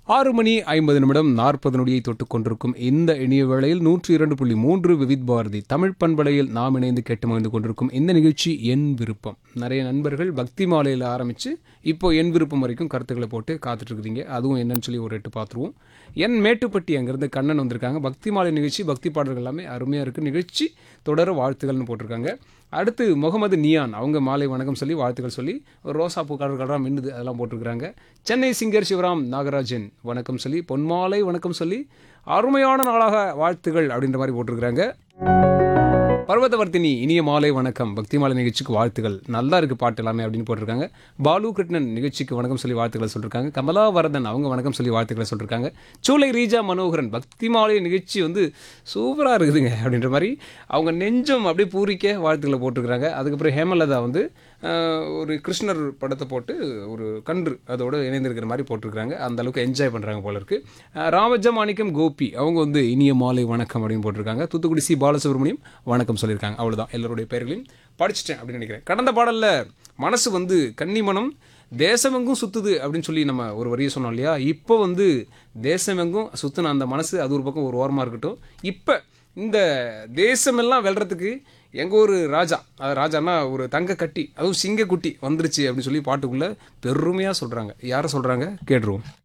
ஆறு மணி ஐம்பது நிமிடம் நாற்பது நொடியை தொட்டுக் கொண்டிருக்கும் இந்த இனிய வேளையில் நூற்றி இரண்டு புள்ளி மூன்று விவித் பாரதி தமிழ் பண்பலையில் நாம் இணைந்து கேட்டு மகிழ்ந்து கொண்டிருக்கும் இந்த நிகழ்ச்சி என் விருப்பம் நிறைய நண்பர்கள் பக்தி மாலையில் ஆரம்பித்து இப்போ என் விருப்பம் வரைக்கும் கருத்துக்களை போட்டு காத்துட்டு இருக்கிறீங்க அதுவும் என்னன்னு சொல்லி ஒரு எட்டு பார்த்துருவோம் என் மேட்டுப்பட்டி அங்கேருந்து கண்ணன் வந்திருக்காங்க பக்தி மாலை நிகழ்ச்சி பக்தி பாடல்கள் எல்லாமே அருமையாக இருக்குது நிகழ்ச்சி தொடர வாழ்த்துக்கள்னு போட்டிருக்காங்க அடுத்து முகமது நியான் அவங்க மாலை வணக்கம் சொல்லி வாழ்த்துக்கள் சொல்லி ஒரு ரோசா பூ கடல் கடலாம் மின்னுது அதெல்லாம் போட்டிருக்கிறாங்க சென்னை சிங்கர் சிவராம் நாகராஜன் வணக்கம் சொல்லி பொன்மாலை வணக்கம் சொல்லி அருமையான நாளாக வாழ்த்துகள் அப்படின்ற மாதிரி போட்டிருக்கிறாங்க பர்வதவர்த்தினி இனிய மாலை வணக்கம் பக்தி மாலை நிகழ்ச்சிக்கு வாழ்த்துகள் நல்லா இருக்கு பாட்டு எல்லாமே அப்படின்னு போட்டிருக்காங்க பாலு கிருஷ்ணன் நிகழ்ச்சிக்கு வணக்கம் சொல்லி வாழ்த்துக்களை சொல்லியிருக்காங்க கமலாவரதன் அவங்க வணக்கம் சொல்லி வாழ்த்துக்களை சொல்லியிருக்காங்க சூளை ரீஜா மனோகரன் பக்தி மாலை நிகழ்ச்சி வந்து சூப்பராக இருக்குதுங்க அப்படின்ற மாதிரி அவங்க நெஞ்சம் அப்படியே பூரிக்க வாழ்த்துக்களை போட்டிருக்கிறாங்க அதுக்கப்புறம் ஹேமலதா வந்து ஆஹ், ஒரு கிருஷ்ணர் படத்தை போட்டு ஒரு கன்று அதோட இணைந்திருக்கிற மாதிரி போட்டிருக்கிறாங்க அந்த அளவுக்கு என்ஜாய் பண்ணுறாங்க போல இருக்கு ஆஹ், ராமஜ மாணிக்கம் கோபி அவங்க வந்து இனிய மாலை வணக்கம் அப்படின்னு போட்டிருக்காங்க தூத்துக்குடி சி பாலசுப்ரமணியம் வணக்கம் சொல்லியிருக்காங்க அவ்வளவுதான் எல்லாருடைய பெயர்களையும் படிச்சிட்டேன் அப்படின்னு நினைக்கிறேன் கடந்த பாடல்ல மனசு வந்து கன்னிமனம் தேசமெங்கும் சுத்துது அப்படின்னு சொல்லி நம்ம ஒரு வரியை சொன்னோம் இல்லையா இப்போ வந்து தேசமெங்கும் சுத்துன அந்த மனசு அது ஒரு பக்கம் ஒரு ஓரமாக இருக்கட்டும் இப்போ இந்த தேசமெல்லாம் வெல்றதுக்கு எங்கள் ஒரு ராஜா அது ராஜான்னா ஒரு தங்க கட்டி அதுவும் சிங்க குட்டி வந்துருச்சு அப்படின்னு சொல்லி பாட்டுக்குள்ளே பெருமையாக சொல்கிறாங்க யாரை சொல்கிறாங்க கேட்டுருவோம்